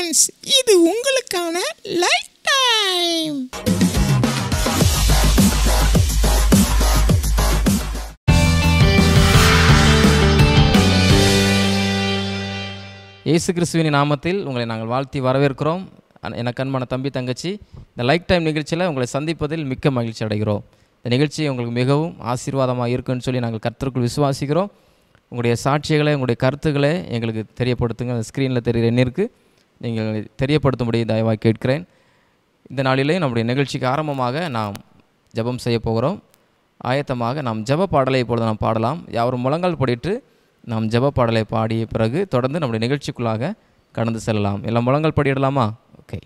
Friends இது உங்களுக்கான life time இயேசு கிறிஸ்துவின் நாமத்தில் உங்களை நாங்கள் வாழ்த்தி வரவேற்கிறோம் அன்- எனக்கு அன்பான தம்பி தங்கச்சி இந்த லைக் டைம் நிகழ்ச்சியில் உங்களை சந்திப்பதில் மிக்க மகிழ்ச்சி அடைகிறோம் இந்த நிகழ்ச்சி உங்களுக்கு மிகவும் ஆசீர்வாதமாக இருக்குன்னு சொல்லி நாங்கள் கர்த்தருக்குள் விசுவாசிக்கிறோம் உங்களுடைய சாட்சிகளை உங்களுடைய கருத்துக்களை எங்களுக்கு தெரியப்படுத்துங்க அந்த ஸ்க்ரீனில் தெரிகிற எண்ணிற்கு நீங்கள் தெரியப்படுத்தும்படி தயவாக கேட்கிறேன் இந்த நாளிலே நம்முடைய நிகழ்ச்சிக்கு ஆரம்பமாக நாம் ஜெபம் செய்ய போகிறோம் ஆயத்தமாக நாம் ஜெப பாடலை இப்பொழுது நாம் பாடலாம் யாவரும் முழங்கால் படிட்டு நாம் ஜெப பாடலை பாடிய பிறகு தொடர்ந்து நம்முடைய நிகழ்ச்சிக்குள்ளாக கடந்து செல்லலாம் எல்லாம் முழங்கால் படியிடலாமா ஓகே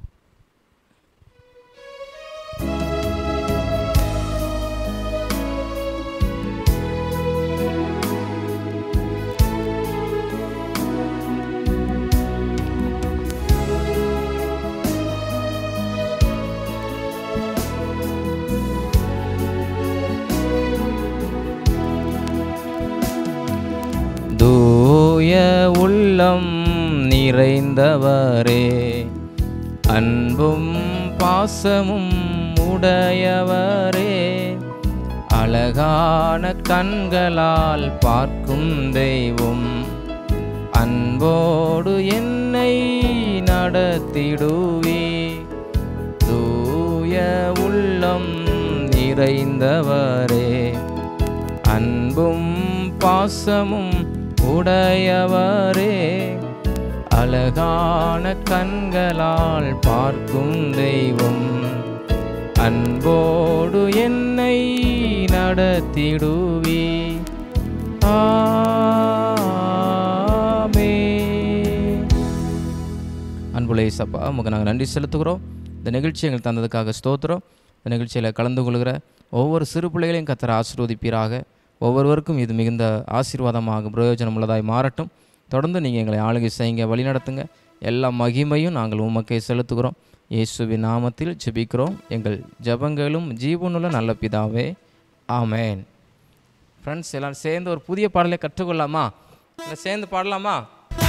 தூய உள்ளம் நிறைந்தவரே அன்பும் பாசமும் உடையவரே அழகான கண்களால் பார்க்கும் தெய்வம் அன்போடு என்னை நடத்திடுவே தூய உள்ளம் நிறைந்தவரே அன்பும் பாசமும் உடையவரே அழகான கண்களால் பார்க்கும் தெய்வம் அன்போடு என்னை நடத்திடுவே ஆமே அன்புள்ள இசப்பா உமக்கு நாங்கள் நன்றி செலுத்துகிறோம் இந்த நிகழ்ச்சி எங்களுக்கு தந்ததுக்காக ஸ்தோத்திரம் இந்த நிகழ்ச்சியில் கலந்து கொள்கிற ஒவ்வொரு சிறு பிள்ளைகளையும் கத்தர ஆசீர்வதிப்பீராக ஒவ்வொருவருக்கும் இது மிகுந்த ஆசீர்வாதமாக பிரயோஜனம் உள்ளதாய் மாறட்டும் தொடர்ந்து நீங்கள் எங்களை ஆளுகை செய்யுங்க வழிநடத்துங்க எல்லா மகிமையும் நாங்கள் உமக்கே செலுத்துகிறோம் இயேசுவின் நாமத்தில் ஜெபிக்கிறோம் எங்கள் ஜெபங்களும் ஜீவனுள்ள நல்ல பிதாவே ஆமென் ஃப்ரெண்ட்ஸ் எல்லாம் சேர்ந்து ஒரு புதிய பாடலை கற்றுக்கொள்ளலாமா இல்லை சேர்ந்து பாடலாமா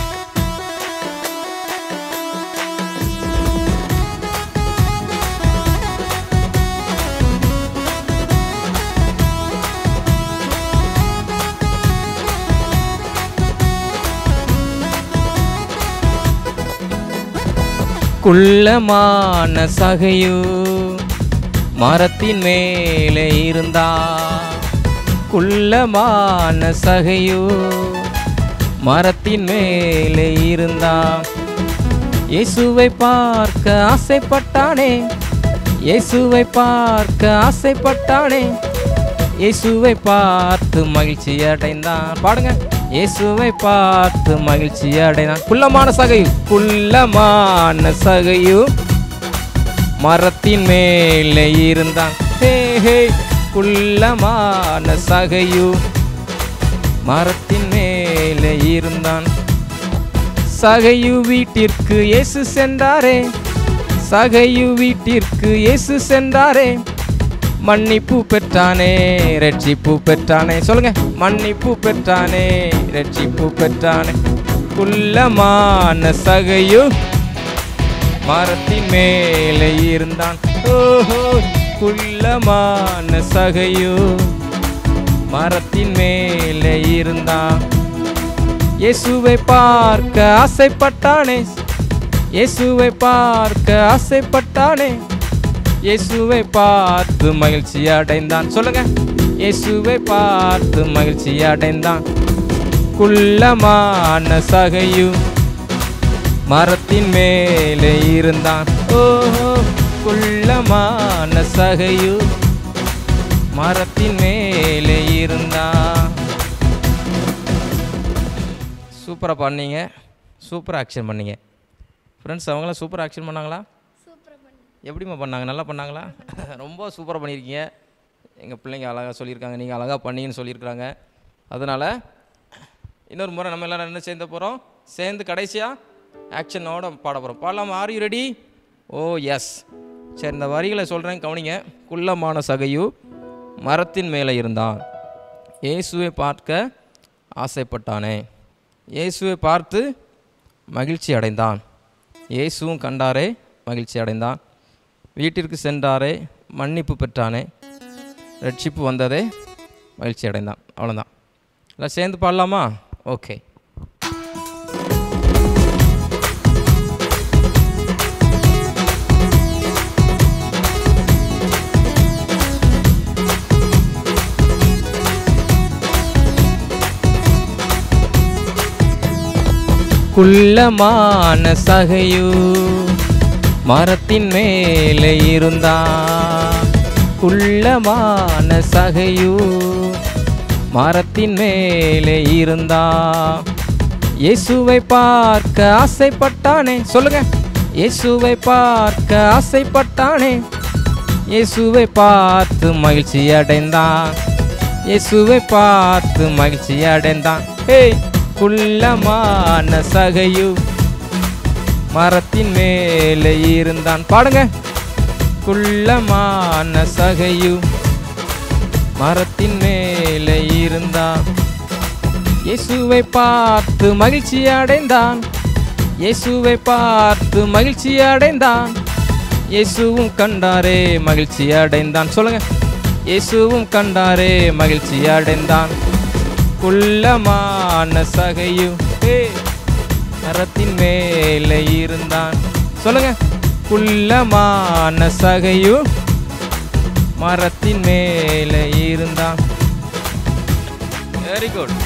குள்ளமான சகையு மரத்தின் மேலே இருந்தா குள்ளமான சகையு மரத்தின் மேலே இருந்தா இயேசுவை பார்க்க ஆசைப்பட்டானே இயேசுவை பார்க்க ஆசைப்பட்டானே இயேசுவை பார்த்து மகிழ்ச்சி அடைந்தான் பாடுங்க இயேசுவை பார்த்து மகிழ்ச்சி அடைந்தான் குள்ளமான சகையு குள்ளமான சகையு மரத்தின் மேலே இருந்தான் ஹே ஹே குள்ளமான சகையு மரத்தின் மேலே இருந்தான் சகையு வீட்டிற்கு இயேசு சென்றாரே சகையு வீட்டிற்கு இயேசு சென்றாரே மன்னிப்பு பெற்றானே ரட்சிப்பு பெற்றானே சொல்லுங்க மன்னிப்பு பெற்றானே ரட்சிப்பு பெற்றானே குள்ளமான சகையு மரத்தின் மேலே இருந்தான் ஓஹோ குள்ளமான சகையு மரத்தின் மேலே இருந்தான் இயேசுவை பார்க்க ஆசைப்பட்டானே இயேசுவை பார்க்க ஆசைப்பட்டானே இயேசுவை பார்த்து மகிழ்ச்சி அடைந்தான் சொல்லுங்க இயேசுவை பார்த்து மகிழ்ச்சி அடைந்தான் குள்ளமான சகையு மரத்தின் மேலே இருந்தான் ஓஹோ குள்ளமான சகையு மரத்தின் மேலே இருந்தான் சூப்பராக பண்ணீங்க சூப்பராக ஆக்ஷன் பண்ணீங்க ஃப்ரெண்ட்ஸ் அவங்களாம் சூப்பராக ஆக்ஷன் பண்ணாங்களா எப்படிம்மா பண்ணாங்க நல்லா பண்ணாங்களா ரொம்ப சூப்பராக பண்ணியிருக்கீங்க எங்கள் பிள்ளைங்க அழகாக சொல்லியிருக்காங்க நீங்கள் அழகாக பண்ணீங்கன்னு சொல்லியிருக்காங்க அதனால் இன்னொரு முறை நம்ம எல்லாரும் என்ன சேர்ந்து போகிறோம் சேர்ந்து கடைசியாக ஆக்ஷனோட பாட போகிறோம் பாடலாமா are you ready oh yes சரி இந்த வரிகளை சொல்கிறேன் கவனிங்க குள்ளமான சகையு மரத்தின் மேலே இருந்தான் இயேசுவை பார்க்க ஆசைப்பட்டானே இயேசுவை பார்த்து மகிழ்ச்சி அடைந்தான் இயேசுவும் கண்டாரே மகிழ்ச்சி அடைந்தான் வீட்டிற்கு சென்றாரே மன்னிப்பு பெற்றானே ரட்சிப்பு வந்ததே மகிழ்ச்சி அடைந்தான் அவ்வளோதான் எல்லாம் சேர்ந்து பாடலாமா ஓகே குள்ளமான சகையு மரத்தின் மேலே இருந்தா குள்ளமான சகையு மரத்தின் மேலே இருந்தா இயேசுவை பார்க்க ஆசைப்பட்டானே சொல்லுங்க இயேசுவை பார்க்க ஆசைப்பட்டானே இயேசுவை பார்த்து மகிழ்ச்சி அடைந்தான் இயேசுவை பார்த்து மகிழ்ச்சி அடைந்தான் ஏய் குள்ளமான சகையு மரத்தின் மேலே இருந்தான் பாடுங்க குள்ளமான சகையு மரத்தின் மேலே இருந்தான் இயேசுவை பார்த்து மகிழ்ச்சி அடைந்தான் இயேசுவை பார்த்து மகிழ்ச்சி அடைந்தான் இயேசுவும் கண்டாரே மகிழ்ச்சி அடைந்தான் சொல்லுங்க இயேசுவும் கண்டாரே மகிழ்ச்சி அடைந்தான் குள்ளமான சகையு ஏய், மரத்தின் மேலே இருந்தான் சொல்லுங்க குள்ளமான சகையு மரத்தின் மேலே இருந்தான் வெரி குட்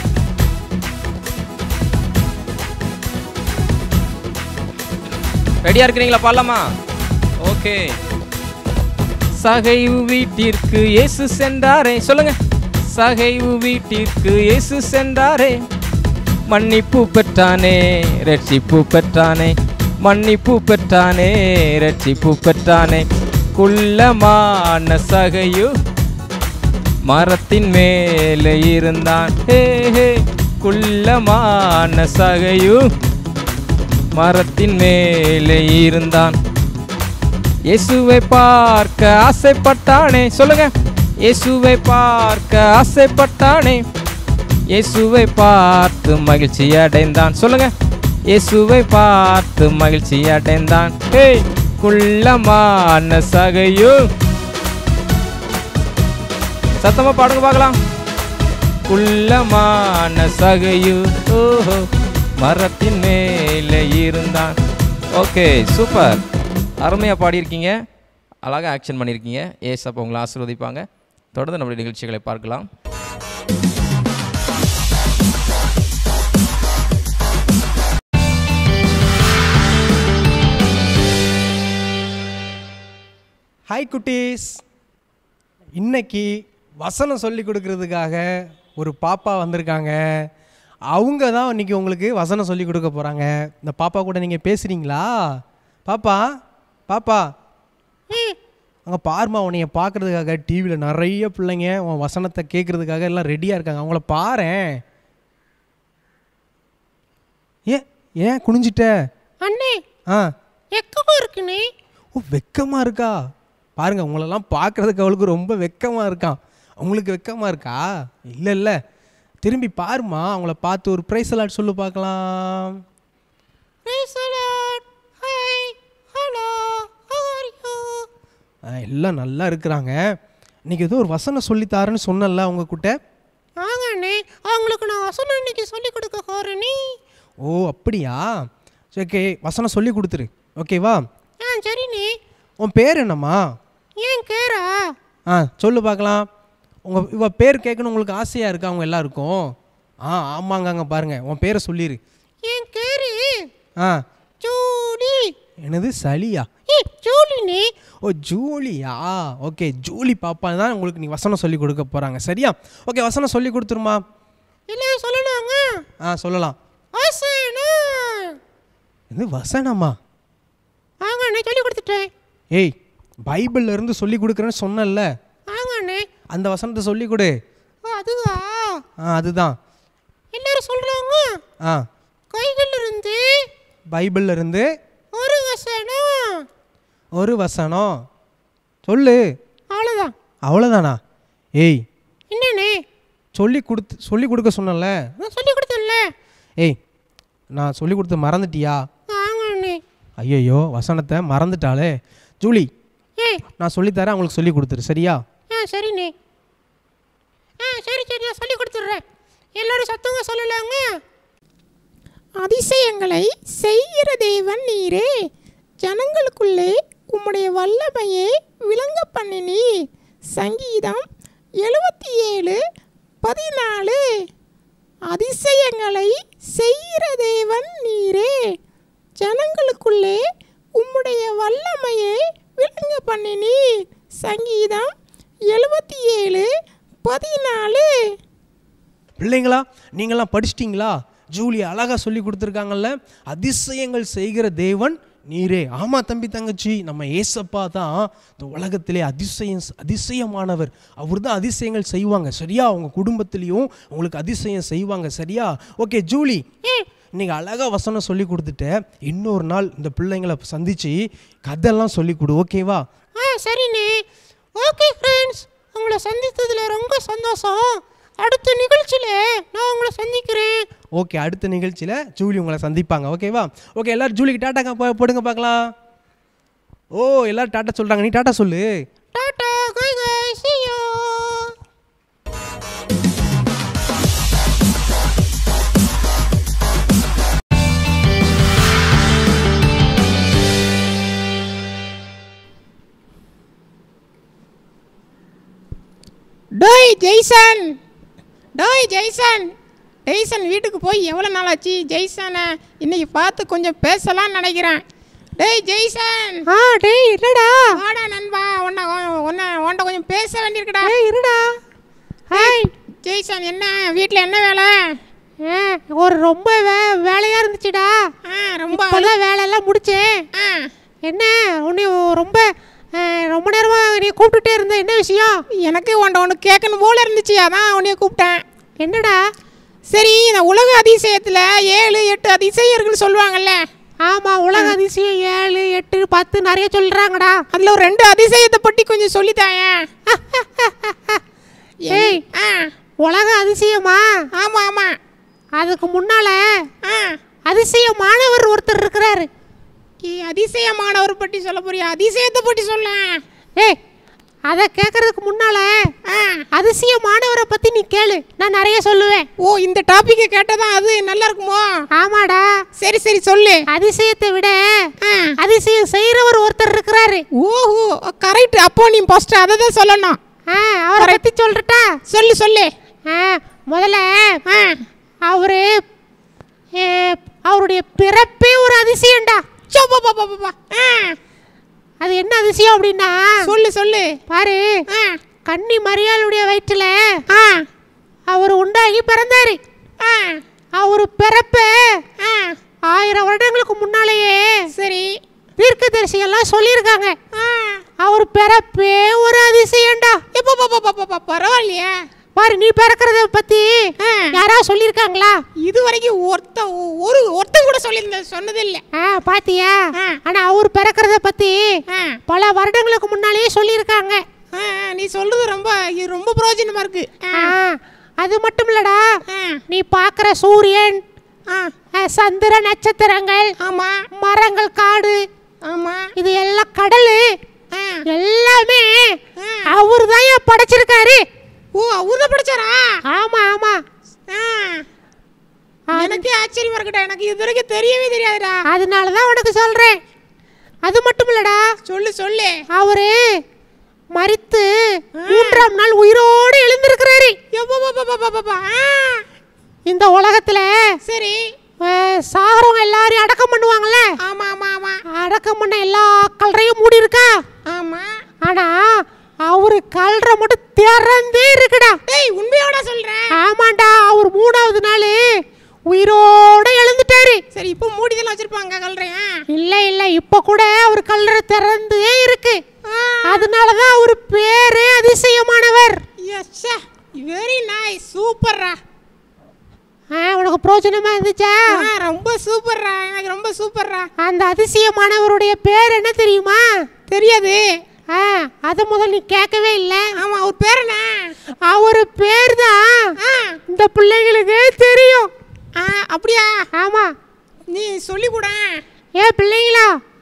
ரெடியா இருக்கிறீங்களா பாடலாமா ஓகே சகைவு வீட்டிற்கு இயேசு சென்றாரே சொல்லுங்க சகைவு வீட்டிற்கு இயேசு சென்றாரே மன்னிப்பு பெற்றானே ரட்சிப்பு பெற்றானே மன்னிப்பு பெற்றானே ரட்சிப்பு பெற்றானே குள்ளமான சகையு மரத்தின் மேலே இருந்தான் ஹே ஹே குள்ளமான சகையு மரத்தின் மேலே இருந்தான் இயேசுவை பார்க்க ஆசைப்பட்டானே சொல்லுங்க இயேசுவை பார்க்க ஆசைப்பட்டானே இயேசுவை பார்த்து மகிழ்ச்சி அடைந்தான் சொல்லுங்க இயேசுவை பார்த்து மகிழ்ச்சி அடைந்தான் ஏய் குள்ளமான சகையு சத்தமா பாடுங்க பார்க்கலாம் குள்ளமான சகையு ஓஹோ மரத்தின் மேலே இருந்தான் ஓகே சூப்பர் அருமையாக பாடியிருக்கீங்க அழகாக ஆக்ஷன் பண்ணியிருக்கீங்க ஏசப்பா உங்களை ஆசீர்வதிப்பாங்க தொடர்ந்து நம்முடைய நிகழ்ச்சிகளை பார்க்கலாம் ஹாய் குட்டீஸ் இன்னைக்கு வசனம் சொல்லி கொடுக்கறதுக்காக ஒரு பாப்பா வந்திருக்காங்க அவங்க தான் இன்னைக்கு உங்களுக்கு வசனம் சொல்லி கொடுக்க போகிறாங்க இந்த பாப்பா கூட நீங்கள் பேசுகிறீங்களா பாப்பா பாப்பா அங்கே பாருமா உன்னைய பார்க்கறதுக்காக டிவியில் நிறைய பிள்ளைங்க உன் வசனத்தை கேட்குறதுக்காக எல்லாம் ரெடியாக இருக்காங்க அவங்கள பாரேன் ஏன் ஏன் குனிஞ்சிட்ட அண்ணே ஆ எக்கமா இருக்குண்ணே ஓ வெக்கமாக இருக்கா பாருங்க உங்களெல்லாம் பார்க்கறதுக்கு அவளுக்கு ரொம்ப வெக்கமாக இருக்கான் உங்களுக்கு வெக்கமாக இருக்கா இல்லை இல்லை திரும்பி பாருமா அவங்கள பார்த்து ஒரு ப்ரைஸ் அலாட் சொல்லு பார்க்கலாம் Praise the Lord. Hi. Hello. How are you? ஆ, எல்லாம் நல்லா இருக்கிறாங்க இன்னைக்கு ஏதோ ஒரு வசனம் சொல்லித்தாருன்னு சொன்னல அவங்க கிட்ட வாங்க அண்ணே அவங்களுக்கு நான் வசனம் இன்னைக்கு சொல்லி கொடுக்க போறேனே ஓ அப்படியா சரி ஓகே வசனம் சொல்லி கொடுத்துரு ஓகேவா ஆ சரிண்ணே உன் பேர் என்னம்மா ஏன் கேரா ஆ சொல்லு பார்க்கலாம் உங்கள் இவ பேர் கேட்கணும் உங்களுக்கு ஆசையாக இருக்கா அவங்க எல்லாருக்கும் ஆ ஆமாங்க அங்கே பாருங்க உன் பேரை சொல்லிடு ஏன் கேரு ஆ ஜூலி என்னது சளியா ஏ ஜூலினே ஓ ஜூலியா ஓகே ஜூலி பாப்பா தான் உங்களுக்கு நீ வசனம் சொல்லி கொடுக்க போகிறாங்க சரியா ஓகே வசனம் சொல்லி கொடுத்துருமா எல்லாரும் சொல்லலாங்க ஆ சொல்லலாம் வசனம் இது வசனமா வாங்க அண்ணே சொல்லி கொடுத்துட்டேன் ஏய் பைபிள்ல இருந்து சொல்லி கொடுக்குறேன்னு சொன்னல வாங்க அண்ணே அந்த வசனத்தை சொல்லி கொடு ஓ அதுவா ஆ அதுதான் எல்லாரும் சொல்றாங்க ஆ கைகள் இருந்து பைபிள்ல இருந்து ஒரு வசனம் ஒரு வசனம் சொல்லு அவ்வளோதான் அவ்வளோதானா ஏய் என்னண்ணே சொல்லி கொடுத்து சொல்லி கொடுக்க சொன்னல நான் சொல்லி கொடுத்தேன்ல ஏய் நான் சொல்லி கொடுத்து மறந்துட்டியா வாங்க அண்ணே ஐயையோ வசனத்தை மறந்துட்டாளே ஜூலி ஏய் நான் சொல்லித்தரேன் அவங்களுக்கு சொல்லி கொடுத்துரு சரியா ஆ சரிண்ணே ஆ சரி சரி நான் சொல்லி கொடுத்துட்றேன் எல்லாரும் சத்தங்க சொல்லலாங்க அதிசயங்களை செய்கிற தேவன் நீரே ஜனங்களுக்குள்ளே உம்முடைய வல்லமையை விளங்க பண்ணினி சங்கீதம் எழுபத்தி ஏழு பதினாலு அதிசயங்களை செய்கிற தேவன் நீரே ஜனங்களுக்குள்ளே உம்முடைய வல்லமையை விளங்க பண்ணினி சங்கீதம் எழுபத்தி ஏழு பதினாலு பிள்ளைங்களா நீங்களாம் படிச்சிட்டிங்களா ஜூலி அழகாக சொல்லி கொடுத்துருக்காங்கல்ல அதிசயங்கள் செய்கிற தேவன் நீரே ஆமாம் தம்பி தங்கச்சி நம்ம ஏசப்பா தான் இந்த உலகத்திலே அதிசயம் அதிசயமானவர் அவர் தான் அதிசயங்கள் செய்வாங்க சரியா அவங்க குடும்பத்திலையும் உங்களுக்கு அதிசயம் செய்வாங்க சரியா ஓகே ஜூலி இன்னைக்கு அழகாக வசனம் சொல்லி கொடுத்துட்ட இன்னொரு நாள் இந்த பிள்ளைங்களை சந்திச்சு கதையெல்லாம் சொல்லி கொடு ஓகேவா ஆ சரிண்ணே ஓகே ஃப்ரெண்ட்ஸ் உங்களை சந்தித்ததில் ரொம்ப சந்தோஷம் அடுத்த நிகழ்ச்சியில் நான் உங்களை சந்திக்கிறேன் ஓகே அடுத்த நிகழ்ச்சியில் ஜூலி உங்களை சந்திப்பாங்க ஓகேவா ஓகே எல்லாரும் ஜூலிக்கு டாட்டா போ- போடுங்க பார்க்கலாம் ஓ எல்லாரும் டாட்டா சொல்கிறாங்க நீ டாட்டா சொல்லு டாடா காய் காய் see you டோய் ஜெய்சன் டோய் ஜெய்சன் ஜெய்சன் வீட்டுக்கு போய் எவ்வளோ நாள் ஆச்சு ஜெய்சனை இன்னைக்கு பார்த்து கொஞ்சம் பேசலாம்னு நினைக்கிறேன் டேய் ஜெய்சன் ஆ டேய் இல்லடா வாடா நண்பா உன்னை உன்னை உன்ட்ட கொஞ்சம் பேச வேண்டியிருக்குடா ஏய் இருடா ஹாய் ஜெய்சன் என்ன வீட்டில் என்ன வேலை ஏ ஒரு ரொம்ப வே வேலையா இருந்துச்சுடா ஆ ரொம்ப இப்போதான் வேலையெல்லாம் முடிச்சேன் ஆ என்ன உன்னை ரொம்ப ஆ, ரொம்ப நேரமா நீ கூப்பிட்டுட்டே இருந்த என்ன விஷயம் எனக்கு உன்ட்ட ஒன்று கேட்கணும் போல இருந்துச்சு அதான் உன்னைய கூப்பிட்டேன் என்னடா சரி இந்த உலக அதிசயத்தில் ஏழு எட்டு அதிசயர்கள் சொல்லுவாங்கல்ல ஆமா உலக அதிசயம் ஏழு எட்டு பத்து நிறைய சொல்றாங்கடா அதில் ஒரு ரெண்டு அதிசயத்தை பற்றி கொஞ்சம் சொல்லித்தாயேன் ஏய் ஆ உலக அதிசயமா ஆமாம் ஆமாம் அதுக்கு முன்னால ஆ அதிசயமானவர் ஒருத்தர் இருக்கிறாரு இ- அதிசயமானவர் பற்றி சொல்ல போறியா அதிசயத்தை பற்றி சொல்ல ஏய் அதை கேட்கறதுக்கு முன்னால ஆ அதிசயமானவரை பத்தி நீ கேளு நான் நிறைய சொல்லுவேன் ஓ இந்த டாப்பிக்கை கேட்டதான் அது நல்லா இருக்குமோ ஆமாடா சரி சரி சொல்லு அதிசயத்தை விட ஆ அதிசயம் செய்யறவர் ஒருத்தர் இருக்கிறாரு ஓஹோ கரெக்ட் அப்போ நீ ஃபர்ஸ்ட் அதை தான் சொல்லணும் ஆ அவரை பத்தி சொல்றட்டா சொல்லு சொல்லு ஆ முதல்ல ஆ அவரு ஏ, அவருடைய பிறப்பே ஒரு அதிசயம்டா சோ, பா, பா, பா, பா, பா. ஆ அது என்ன அதிசயம் அப்படின்னா சொல்லு சொல்லு பாரு ஆ கன்னி மரியாளுடைய வயிற்றுல ஆ அவர் உண்டாகி பிறந்தாரு ஆ அவர் பிறப்ப ஆ ஆயிரம் வருடங்களுக்கு முன்னாலேயே சரி தீர்க்கதரிசிகள்லாம் சொல்லியிருக்காங்க ஆ அவர் பிறப்பே ஒரு அதிசயம்டா எப்போ பா, பா, பா, பா, பா, பரவாயில்லையே பாரு நீ பிறக்கிறத பத்தி ஆ. யாராவது சொல்லியிருக்காங்களா இது வரைக்கும் ஒருத்த ஒரு ஒருத்தன் கூட சொல்லி சொன்னது இல்லை ஆ பாத்தியா ஆ. ஆனா அவர் பிறக்கிறத பத்தி ஆ பல வருடங்களுக்கு முன்னாலேயே சொல்லியிருக்காங்க ஆ, ஆ, நீ சொல்றது ரொம்ப இது ரொம்ப பிரயோஜனமா இருக்கு ஆ, ஆ, அது மட்டும் இல்லடா ஆ, நீ பார்க்குற சூரியன் ஆ, ஆ, சந்திர நட்சத்திரங்கள் ஆமா மரங்கள் காடு ஆமா இது எல்லாம் கடல் ஆ, எல்லாமே ஆ. அவர் தான் படைச்சிருக்காரு ஓ அவர்தான் படிச்சாரா ஆமா ஆமா ஆ, எனக்கே ஆச்சரியமா இருக்குடா எனக்கு இது வரைக்கும் தெரியவே தெரியாதுடா அதனால தான் உனக்கு சொல்றேன் அது மட்டும் இல்லடா சொல்லு சொல்லு அவரு மரித்து மூன்றாம் நாள் உயிரோடு எழுந்திருக்கிறாரு எப்பா, பா, பா, பா, பா, பா, பா. ஆ, இந்த உலகத்துல சரி அஹ், சாகரவங்க எல்லாரையும் அடக்கம் பண்ணுவாங்கல்ல ஆமா ஆமா ஆமா அடக்கம் பண்ண எல்லா கல்றையும் மூடி இருக்கா ஆமா ஆனா அவரு கல்ற மட்டும் திறந்தே இருக்குடா டேய் உண்மையோட சொல்றேன் ஆமாண்டா அவர் மூணாவது நாள் உயிரோட எழுந்துட்டாரு சரி இப்போ மூடிதெல்லாம் வச்சிருப்பாங்க கல்றேன் இல்ல இல்ல இப்ப கூட அவர் கல்ற திறந்தே இருக்கு அதனாலதான் அவர் பேரே அதிசயமானவர் எஸ் வெரி நைஸ் சூப்பர்ரா ஆ, உனக்கு பிரோஜனமா இருந்துச்சா ஆ ரொம்ப சூப்பர்ரா எனக்கு ரொம்ப சூப்பர்ரா அந்த அதிசயமானவருடைய பேர் என்ன தெரியுமா தெரியாது ஆ அது முதல் நீ கேட்கவே இல்லை ஆமா அவர் பேர் என்ன அவர் பேர் தான் ஆ இந்த பிள்ளைங்களுக்கு தெரியும் ஆ அப்படியா ஆமா நீ சொல்லி கூட ஏ பிள்ளைங்களா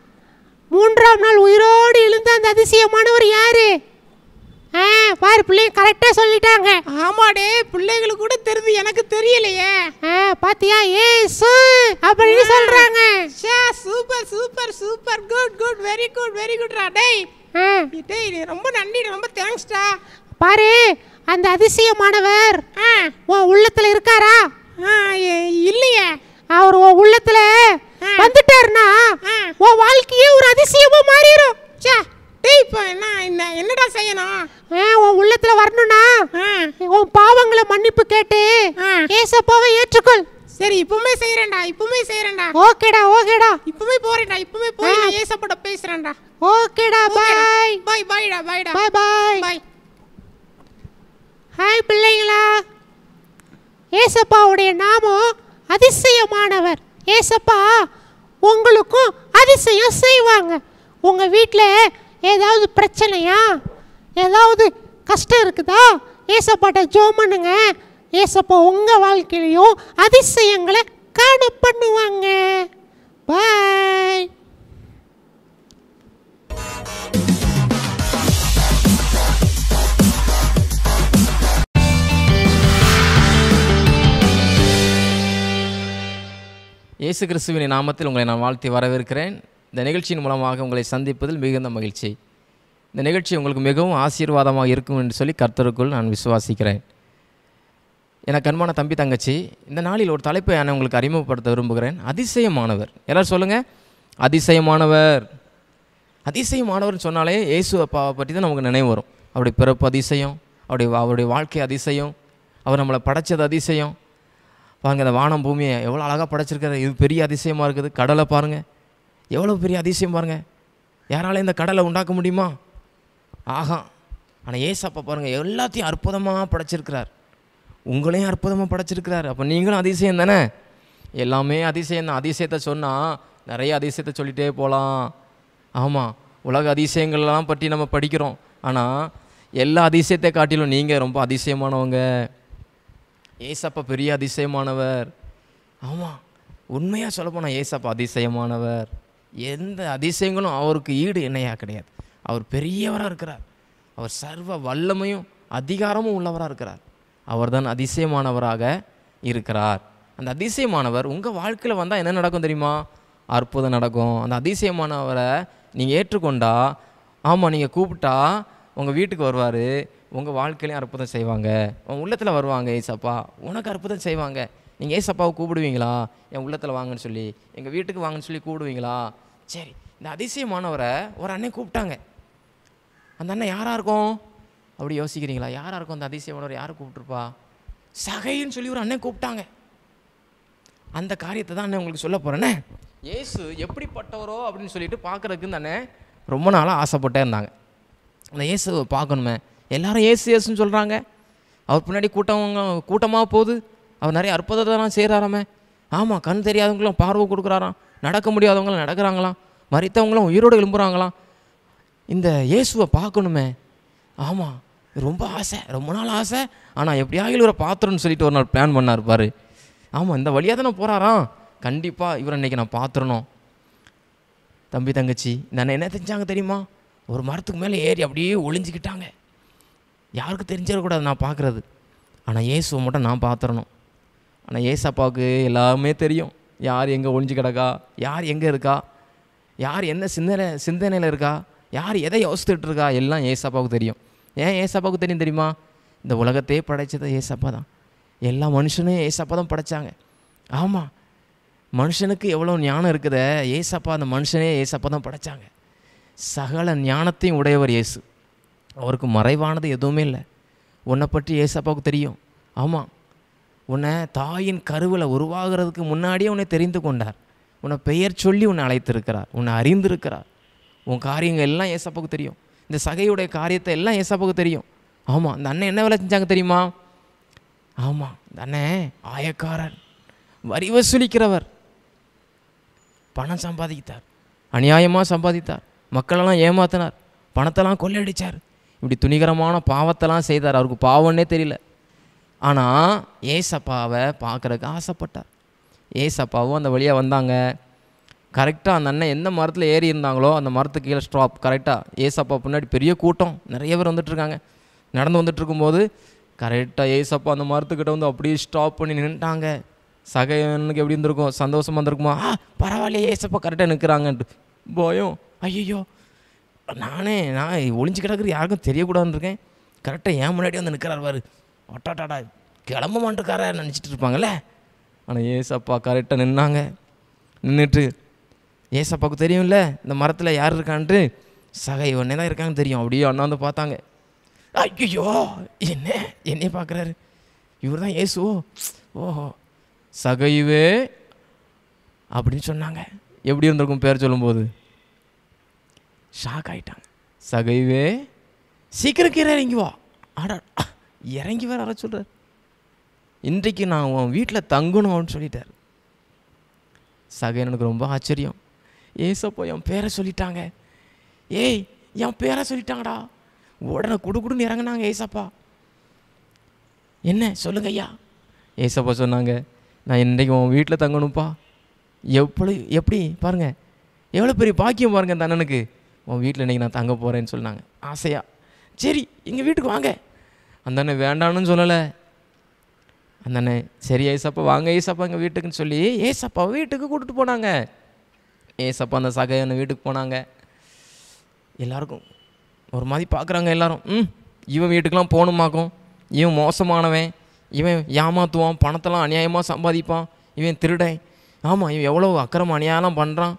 மூன்றாம் நாள் உயிரோடு எழுந்த அந்த அதிசயமானவர் யாரு ஆ பாரு பிள்ளைங்க கரெக்டாக சொல்லிட்டாங்க ஆமாடே பிள்ளைகளுக்கு கூட தெரியுது எனக்கு தெரியலையே ஆ பாத்தியா ஏசு அப்படின்னு சொல்றாங்க ஷே super super super good good very good very குட்ரா டேய் ஆ டேய் நீ ரொம்ப நன்றி ரொம்ப தேங்க்ஸ்டா பாரு அந்த அதிசயமானவர் ஆ உன் உள்ளத்துல இருக்காரா ஆ இ- இல்லையே அவர் உன் உள்ளத்துல ஆ. வந்துட்டாருன்னா ஆ. உன் வாழ்க்கையே ஒரு அதிசயமா மாறிடும் ச்சே டேய் இப்போ என்ன என்ன என்னடா செய்யணும் ஆ, உன் உள்ளத்துல வரணும்னா ஆ உன் பாவங்களை மன்னிப்பு கேட்டு ஆ. ஏசப்பாவை ஏற்றுக்கொள் சரி இப்பவுமே செய்யறேன்டா இப்பவுமே செய்யறேன்டா ஓகேடா ஓகேடா இப்பவுமே போறேன்டா இப்பவுமே போய் ஆ. நான் ஏசப்பட பேசுறேன்டா ஓகேடா பாய் பாய் பாய்டா பாய்டா பாய் பாய் பாய் ஹாய் பிள்ளைங்களா ஏசப்பாவுடைய நாமம் அதிசயமானவர் ஏசப்பா உங்களுக்கும் அதிசயம் செய்வாங்க உங்கள் வீட்டில் ஏதாவது பிரச்சனையா ஏதாவது கஷ்டம் இருக்குதா ஏசப்பாட்ட ஜோம் பண்ணுங்க ஏசப்பா உங்கள் வாழ்க்கையிலையும் அதிசயங்களை காண பண்ணுவாங்க பாய் இயேசு கிறிஸ்துவின் நாமத்தில் உங்களை நான் வாழ்த்தி வரவேற்கிறேன் இந்த நிகழ்ச்சியின் மூலமாக உங்களை சந்திப்பதில் மிகுந்த மகிழ்ச்சி இந்த நிகழ்ச்சி உங்களுக்கு மிகவும் ஆசீர்வாதமாக இருக்கும் என்று சொல்லி கர்த்தருக்குள் நான் விசுவாசிக்கிறேன் எனக்கு அன்பான தம்பி தங்கச்சி இந்த நாளில் ஒரு தலைப்பை நான் உங்களுக்கு அறிமுகப்படுத்த விரும்புகிறேன் அதிசயமானவர் எல்லாரும் சொல்லுங்கள் அதிசயமானவர் அதிசயமானவர்னு சொன்னாலே இயேசு அப்பாவை பற்றி தான் நமக்கு நினைவு வரும் அவருடைய பிறப்பு அதிசயம் அவருடைய அவருடைய வாழ்க்கை அதிசயம் அவர் நம்மளை படைச்சது அதிசயம் பாருங்க இந்த வானம் பூமியை எவ்வளோ அழகாக படைச்சிருக்காரு இது பெரிய அதிசயமாக இருக்குது கடலை பாருங்கள் எவ்வளோ பெரிய அதிசயம் பாருங்கள் யாரால இந்த கடலை உண்டாக்க முடியுமா ஆஹா ஆனால் ஏசப்பா பாருங்கள் எல்லாத்தையும் அற்புதமாக படைச்சிருக்கிறார் உங்களையும் அற்புதமாக படைச்சிருக்கிறார் அப்போ நீங்களும் அதிசயம் தானே எல்லாமே அதிசயம் தான் அதிசயத்தை சொன்னால் நிறைய அதிசயத்தை சொல்லிகிட்டே போகலாம் ஆமாம் உலக அதிசயங்கள்லாம் பற்றி நம்ம படிக்கிறோம் ஆனால் எல்லா அதிசயத்தை காட்டிலும் நீங்கள் ரொம்ப அதிசயமானவங்க ஏசப்பா பெரிய அதிசயமானவர் ஆமாம் உண்மையாக சொல்லப்போனால் ஏசப்பா அதிசயமானவர் எந்த அதிசயங்களும் அவருக்கு ஈடு இணையாக கிடையாது அவர் பெரியவராக இருக்கிறார் அவர் சர்வ வல்லமையும் அதிகாரமும் உள்ளவராக இருக்கிறார் அவர்தான் அதிசயமானவராக இருக்கிறார் அந்த அதிசயமானவர் உங்கள் வாழ்க்கையில் வந்தால் என்ன நடக்கும் தெரியுமா அற்புதம் நடக்கும் அந்த அதிசயமானவரை நீங்கள் ஏற்றுக்கொண்டா ஆமாம் நீங்கள் கூப்பிட்டா உங்கள் வீட்டுக்கு வருவார் உங்கள் வாழ்க்கையிலையும் அற்புதம் செய்வாங்க உங்கள் உள்ளத்தில் வருவாங்க ஏசப்பா உனக்கு அற்புதம் செய்வாங்க நீங்கள் ஏசப்பாவை கூப்பிடுவீங்களா என் உள்ளத்தில் வாங்கன்னு சொல்லி எங்கள் வீட்டுக்கு வாங்கன்னு சொல்லி கூப்பிடுவீங்களா சரி இந்த அதிசயமானவரை ஒரு அண்ணன் கூப்பிட்டாங்க அந்த அண்ணன் யாராக இருக்கும் அப்படி யோசிக்கிறீங்களா யாராக இருக்கும் அந்த அதிசயமானவர் யாரை கூப்பிட்டுருப்பா சகைன்னு சொல்லி ஒரு அண்ணன் கூப்பிட்டாங்க அந்த காரியத்தை தான் அண்ணன் உங்களுக்கு சொல்ல போகிறேனே இயேசு எப்படிப்பட்டவரோ அப்படின்னு சொல்லிட்டு பார்க்குறதுக்கு இந்த அண்ணன் ரொம்ப நாளாக ஆசைப்பட்டே இருந்தாங்க அந்த இயேசுவை பார்க்கணுமே எல்லாரும் இயேசு இயேசுன்னு சொல்கிறாங்க அவர் பின்னாடி கூட்டவங்க கூட்டமாக போகுது அவர் நிறைய அற்புதத்தெல்லாம் செய்கிறாராமே ஆமாம் கண் தெரியாதவங்களும் பார்வை கொடுக்குறாராம் நடக்க முடியாதவங்களும் நடக்கிறாங்களாம் மறித்தவங்களும் உயிரோடு எழும்புறாங்களாம் இந்த இயேசுவை பார்க்கணுமே ஆமாம் ரொம்ப ஆசை ரொம்ப நாள் ஆசை ஆனால் எப்படியாவது இவரை பாத்திரம்னு சொல்லிட்டு ஒரு நாள் பிளான் பண்ணார் பாரு ஆமாம் இந்த வழியாக தானே போகிறாராம் கண்டிப்பாக இவரை இன்றைக்கி நான் பார்த்துறணும் தம்பி தங்கச்சி நான் என்ன செஞ்சாங்க தெரியுமா ஒரு மரத்துக்கு மேலே ஏறி அப்படியே ஒளிஞ்சிக்கிட்டாங்க யாருக்கு தெரிஞ்சிடக்கூடாது நான் பார்க்குறது ஆனால் இயேசுவை மட்டும் நான் பார்த்துறணும் ஆனால் ஏசப்பாவுக்கு எல்லாமே தெரியும் யார் எங்கே ஒளிஞ்சு கிடக்கா யார் எங்கே இருக்கா யார் என்ன சிந்தனை சிந்தனையில் இருக்கா யார் எதை யோசித்துட்டு இருக்கா எல்லாம் ஏசப்பாவுக்கு தெரியும் ஏன் ஏசப்பாவுக்கு தெரியும் தெரியுமா இந்த உலகத்தையே படைச்சது ஏசப்பா தான் எல்லா மனுஷனையும் ஏசப்பா தான் படைச்சாங்க ஆமாம் மனுஷனுக்கு எவ்வளோ ஞானம் இருக்குதே ஏசப்பா அந்த மனுஷனே ஏசப்பா தான் படைச்சாங்க சகல ஞானத்தையும் உடையவர் இயேசு அவருக்கு மறைவானது எதுவுமே இல்லை உன்னை பற்றி ஏசப்பாவுக்கு தெரியும் ஆமாம் உன்னை தாயின் கருவில் உருவாகிறதுக்கு முன்னாடியே உன்னை தெரிந்து கொண்டார் உன்னை பெயர் சொல்லி உன்னை அழைத்திருக்கிறார் உன்னை அறிந்திருக்கிறார் உன் காரியங்கள் எல்லாம் ஏசப்பாவுக்கு தெரியும் இந்த சகையுடைய காரியத்தை எல்லாம் ஏசப்பாவுக்கு தெரியும் ஆமாம் இந்த அண்ணன் என்ன வேலை செஞ்சாங்க தெரியுமா ஆமாம் இந்த அண்ணன் ஆயக்காரன் வரி வசூலிக்கிறவர் பணம் சம்பாதித்தார் அநியாயமாக சம்பாதித்தார் மக்களெல்லாம் ஏமாத்தினார் பணத்தெல்லாம் கொள்ளையடிச்சார் இப்படி துணிகரமான பாவத்தெல்லாம் செய்தார் அவருக்கு பாவம்னே தெரியல ஆனால் ஏசப்பாவை பார்க்குறதுக்கு ஆசைப்பட்டார் ஏசப்பாவும் அந்த வழியாக வந்தாங்க கரெக்டாக அந்த அண்ணன் எந்த மரத்தில் ஏறி இருந்தாங்களோ அந்த மரத்துக்கு கீழே ஸ்டாப் கரெக்டாக ஏசப்பா பின்னாடி பெரிய கூட்டம் நிறைய பேர் வந்துட்டு இருக்காங்க நடந்து வந்துட்டு இருக்கும்போது கரெக்டாக ஏசப்பா அந்த மரத்துக்கிட்ட வந்து அப்படியே ஸ்டாப் பண்ணி நின்றுட்டாங்க சகையனுக்கு எப்படி இருந்திருக்கும் சந்தோஷமாக இருந்திருக்குமா ஆ பரவாயில்லையே ஏசப்பா கரெக்டாக நிற்கிறாங்கன்ட்டு பயம் ஐயோ நானே நான் ஒளிஞ்சு கிடக்குறது யாருக்கும் தெரியக்கூடாதுன்னு இருக்கேன் கரெக்டாக ஏன் முன்னாடி வந்து நிற்கிறார் பாரு ஒட்டாட்டாடா கிளம்ப மாட்டேக்கார நினச்சிட்டு இருப்பாங்கல்ல ஆனால் ஏசப்பா கரெக்டாக நின்னாங்க நின்றுட்டு ஏசப்பாவுக்கு தெரியும்ல இந்த மரத்தில் யார் இருக்கான்ட்டு சகை ஒன்னே தான் இருக்காங்கன்னு தெரியும் அப்படியே அண்ணா வந்து பார்த்தாங்க ஐயோ என்ன என்னைய பார்க்குறாரு இவர் தான் ஏசுவோ ஓஹோ சகைவே அப்படின்னு சொன்னாங்க எப்படி இருந்திருக்கும் பேர் சொல்லும்போது ஷாக் ஆயிட்டாங்க சகைவே சீக்கிரம் கீரை இறங்கி வா ஆடா இறங்கி வேற வர சொல்கிறார் இன்றைக்கு நான் உன் வீட்டில் தங்கணும் அப்படின்னு சொல்லிட்டார் சகையனுக்கு ரொம்ப ஆச்சரியம் ஏசப்போ என் பேரை சொல்லிட்டாங்க ஏய் என் பேரை சொல்லிட்டாங்கடா உடனே குடுகுடுன்னு இறங்குனாங்க ஏசப்பா என்ன சொல்லுங்க ஐயா ஏசப்பா சொன்னாங்க நான் இன்றைக்கு உன் வீட்டில் தங்கணும்ப்பா எப்படி எப்படி பாருங்க எவ்வளோ பெரிய பாக்கியம் பாருங்க அந்த அண்ணனுக்கு உன் வீட்டில் இன்றைக்கி நான் தங்க போகிறேன்னு சொன்னாங்க ஆசையா சரி எங்கள் வீட்டுக்கு வாங்க அந்த அண்ணன் வேண்டான்னு சொல்லலை அந்த அண்ணன் சரி ஏசப்பா வாங்க ஏசப்பா எங்கள் வீட்டுக்குன்னு சொல்லி ஏசப்பா வீட்டுக்கு கூட்டிட்டு போனாங்க ஏசப்பா அந்த சகையான வீட்டுக்கு போனாங்க எல்லாருக்கும் ஒரு மாதிரி பார்க்குறாங்க எல்லாரும் ம் இவன் வீட்டுக்கெலாம் போகணுமாக்கும் இவன் மோசமானவன் இவன் ஏமாத்துவான் பணத்தெல்லாம் அநியாயமாக சம்பாதிப்பான் இவன் திருடன் ஆமாம் இவன் எவ்வளோ அக்கிரம அநியாயம்லாம் பண்ணுறான்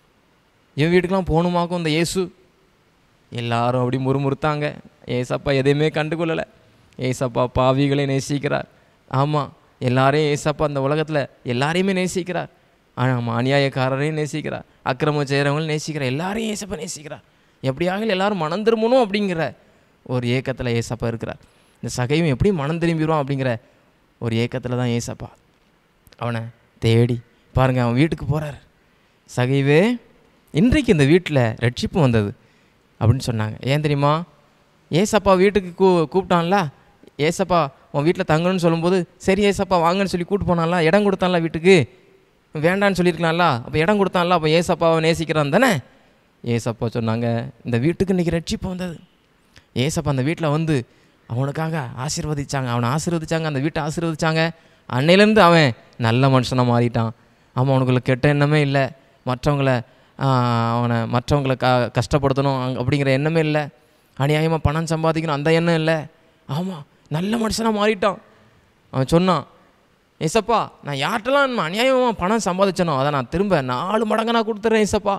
இவன் வீட்டுக்கெலாம் போகணுமாக்கும் இந்த இயேசு எல்லாரும் அப்படி முறுமுறுத்தாங்க ஏசப்பா எதையுமே கண்டுகொள்ளலை ஏசப்பா பாவிகளை நேசிக்கிறார் ஆமாம் எல்லாரையும் ஏசப்பா அந்த உலகத்தில் எல்லாரையுமே நேசிக்கிறார் ஆமாம் அநியாயக்காரரையும் நேசிக்கிறார் அக்கிரமம் செய்கிறவங்களும் நேசிக்கிறார் எல்லாரையும் ஏசப்பா நேசிக்கிறார் எப்படியாக எல்லாரும் மனம் திரும்பணும் அப்படிங்கிற ஒரு ஏக்கத்தில் ஏசப்பா இருக்கிறார் இந்த சகையும் எப்படி மனம் திரும்பிடுவான் அப்படிங்கிற ஒரு ஏக்கத்தில் தான் ஏசப்பா அவனை தேடி பாருங்கள் அவன் வீட்டுக்கு போகிறார் சகைவே இன்றைக்கு இந்த வீட்டில் ரட்சிப்பு வந்தது அப்படின்னு சொன்னாங்க ஏன் தெரியுமா ஏசப்பா வீட்டுக்கு கூ கூப்பிட்டான்ல ஏசப்பா உன் வீட்டில் தங்கணும்னு சொல்லும்போது சரி ஏசப்பா வாங்கன்னு சொல்லி கூப்பிட்டு போனான்ல இடம் கொடுத்தான்ல வீட்டுக்கு வேண்டான்னு சொல்லியிருக்கலாம்ல அப்போ இடம் கொடுத்தான்ல அப்போ ஏசப்பாவை நேசிக்கிறான் தானே ஏசப்பா சொன்னாங்க இந்த வீட்டுக்கு இன்றைக்கி ரட்சிப்பு வந்தது ஏசப்பா அந்த வீட்டில் வந்து அவனுக்காக ஆசீர்வதிச்சாங்க அவனை ஆசீர்வதிச்சாங்க அந்த வீட்டை ஆசீர்வதிச்சாங்க அன்னையிலேருந்து அவன் நல்ல மனுஷனாக மாறிட்டான் அவன் அவனுக்குள்ள கெட்ட எண்ணமே இல்லை மற்றவங்கள ஆஹ், அவனை மற்றவங்களை க கஷ்டப்படுத்தணும் அங்க- அப்படிங்கிற எண்ணமே இல்லை அநியாயமாக பணம் சம்பாதிக்கணும் அந்த எண்ணம் இல்லை ஆமாம் நல்ல மனுஷனாக மாறிட்டான் அவன் சொன்னான் ஏசப்பா நான் யார்கிட்டலாம் நான் அநியாயமாக பணம் சம்பாதிச்சனோ அதை நான் திரும்ப நாலு மடங்கு நான் கொடுத்துட்றேன் ஏசப்பா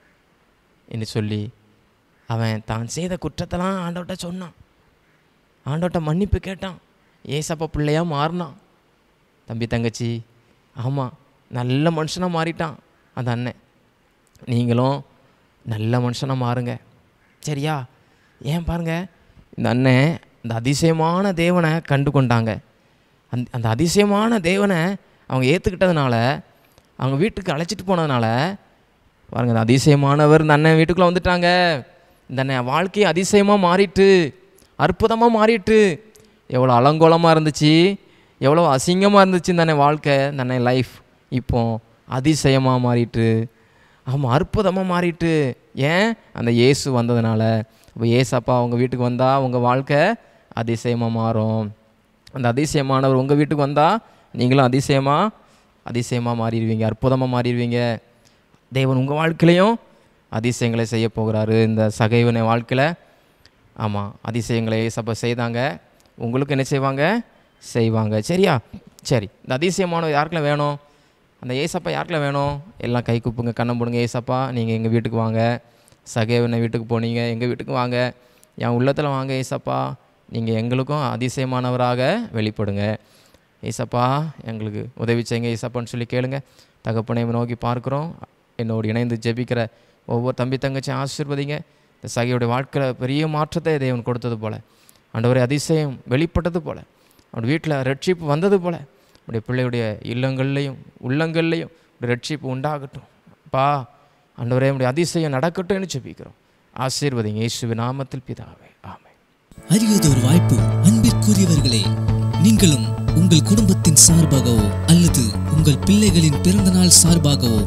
என்று சொல்லி அவன் தான் செய்த குற்றத்தெல்லாம் ஆண்டவட்ட சொன்னான் ஆண்டவட்ட மன்னிப்பு கேட்டான் ஏசப்பா பிள்ளையா மாறினான் தம்பி தங்கச்சி ஆமாம் நல்ல மனுஷனாக மாறிட்டான் அந்த அண்ணன் நீங்களும் நல்ல மனுஷனாக மாறுங்க சரியா ஏன் பாருங்க இந்த அண்ணன் இந்த அதிசயமான தேவனை கண்டு கொண்டாங்க அந்த அந்த அதிசயமான தேவனை அவங்க ஏற்றுக்கிட்டதுனால அவங்க வீட்டுக்கு அழைச்சிட்டு போனதுனால பாருங்க இந்த அதிசயமானவர் இந்த அண்ணன் வீட்டுக்குள்ளே வந்துட்டாங்க இந்த அண்ணன் வாழ்க்கை அதிசயமாக மாறிட்டு அற்புதமாக மாறிட்டு எவ்வளோ அலங்கோலமாக இருந்துச்சு எவ்வளோ அசிங்கமாக இருந்துச்சு இந்த அண்ணன் வாழ்க்கை இந்த அண்ணன் லைஃப் இப்போ அதிசயமாக மாறிட்டு ஆமாம் அற்புதமாக மாறிட்டு ஏன் அந்த இயேசு வந்ததுனால இப்போ ஏசப்பா அவங்க வீட்டுக்கு வந்தால் உங்கள் வாழ்க்கை அதிசயமாக மாறும் அந்த அதிசயமானவர் உங்கள் வீட்டுக்கு வந்தால் நீங்களும் அதிசயமாக அதிசயமாக மாறிடுவீங்க அற்புதமாக மாறிடுவீங்க தேவன் உங்கள் வாழ்க்கையிலையும் அதிசயங்களை செய்ய போகிறாரு இந்த சகைவனை வாழ்க்கையில் ஆமாம் அதிசயங்களை ஏசப்பா செய்தாங்க உங்களுக்கு என்ன செய்வாங்க செய்வாங்க சரியா சரி இந்த அதிசயமானவர் யாருக்குள்ள வேணும் அந்த ஏசப்பா யாருக்குள்ள வேணும் எல்லாம் கை கூப்புங்க கண்ணம் போடுங்க ஏசப்பா நீங்கள் எங்கள் வீட்டுக்கு வாங்க சகைவனை வீட்டுக்கு போனீங்க எங்கள் வீட்டுக்கு வாங்க என் உள்ளத்தில் வாங்க ஏசப்பா நீங்கள் எங்களுக்கும் அதிசயமானவராக வெளிப்படுங்க ஏசப்பா எங்களுக்கு உதவி செய்யுங்க ஏசப்பான்னு சொல்லி கேளுங்க தகப்பனை நோக்கி பார்க்குறோம் என்னோடு இணைந்து ஜெபிக்கிற ஒவ்வொரு தம்பி தங்கச்சி ஆசீர்வதிங்க இந்த சகையுடைய வாழ்க்கையில் பெரிய மாற்றத்தை தேவன் கொடுத்தது போல ஆண்டவரே அதிசயம் வெளிப்பட்டது போல அவருடைய வீட்டில் ரட்சிப்பு வந்தது போல உடைய பிள்ளையுடைய இல்லங்கள்லையும் உள்ளங்கள்லையும் உடைய ரட்சிப்பு உண்டாகட்டும் பா ஆண்டவரே உடைய அதிசயம் நடக்கட்டும்னு ஜெபிக்கிறோம் ஆசீர்வதிங்க இயேசுவின் நாமத்தில் பிதாவே ஆமென் அரியதொரு வாய்ப்பு அன்பிற்குரியவர்களே நீங்களும் உங்கள் குடும்பத்தின் சார்பாகவோ அல்லது உங்கள் பிள்ளைகளின் பிறந்தநாள் சார்பாகவோ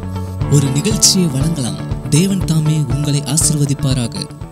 ஒரு நிகழ்ச்சியை வழங்கலாம் தேவன் தாமே உங்களை ஆசிர்வதிப்பாராக